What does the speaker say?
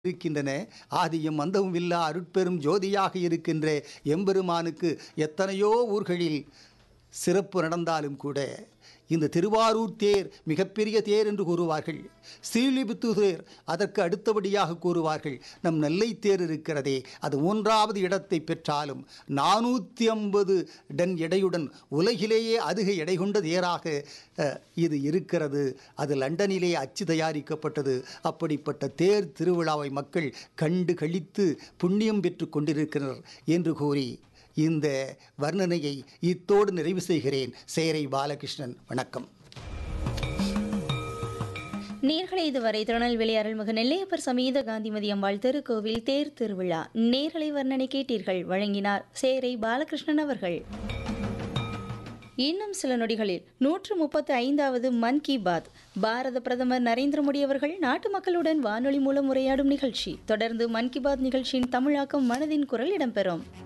இருக்கின்றன ஆதியும் அந்தமும் இல்லா அருட்பெரும் ஜோதியாக இருக்கின்ற எம்பெருமானுக்கு எத்தனையோ ஊர்களில் சிறப்பு நடந்தாலும் கூட இந்த திருவாரூர் தேர் மிகப்பெரிய தேர் என்று கூறுவார்கள் ஸ்ரீலிபுத்தூர் தேர் அதற்கு அடுத்தபடியாக கூறுவார்கள் நம் நெல்லை தேர் இருக்கிறதே அது மூன்றாவது இடத்தை பெற்றாலும் நானூற்றி ஐம்பது டன் எடையுடன் உலகிலேயே அதிக எடை கொண்ட தேராக அஹ், இது இருக்கிறது அது லண்டனிலே அச்சு தயாரிக்கப்பட்டது அப்படிப்பட்ட தேர் திருவிழாவை மக்கள் கண்டு கழித்து புண்ணியம் பெற்று கொண்டிருக்கிறனர் என்று கூறி இந்த வர்ணனையை இத்தோடு நிறைவு செய்கிறேன் சேரை பாலகிருஷ்ணன் வணக்கம் நேர்களை இதுவரை திருநெல்வேலி அருள்மிகு நெல்லையப்பர் சமீத காந்திமதி அம்பாள் திருக்கோவில் தேர் திருவிழா நேர்களை வர்ணனை கேட்டீர்கள் வழங்கினார் சேரை பாலகிருஷ்ணன் அவர்கள் இன்னும் சில நொடிகளில் நூற்று முப்பத்து ஐந்தாவது மன் கி பாத் பாரத பிரதமர் நரேந்திர மோடி அவர்கள் நாட்டு மக்களுடன் வானொலி மூலம் உரையாடும் நிகழ்ச்சி தொடர்ந்து மன் கி பாத் நிகழ்ச்சியின் தமிழாக்கம் மனதின் குரல் இடம்பெறும்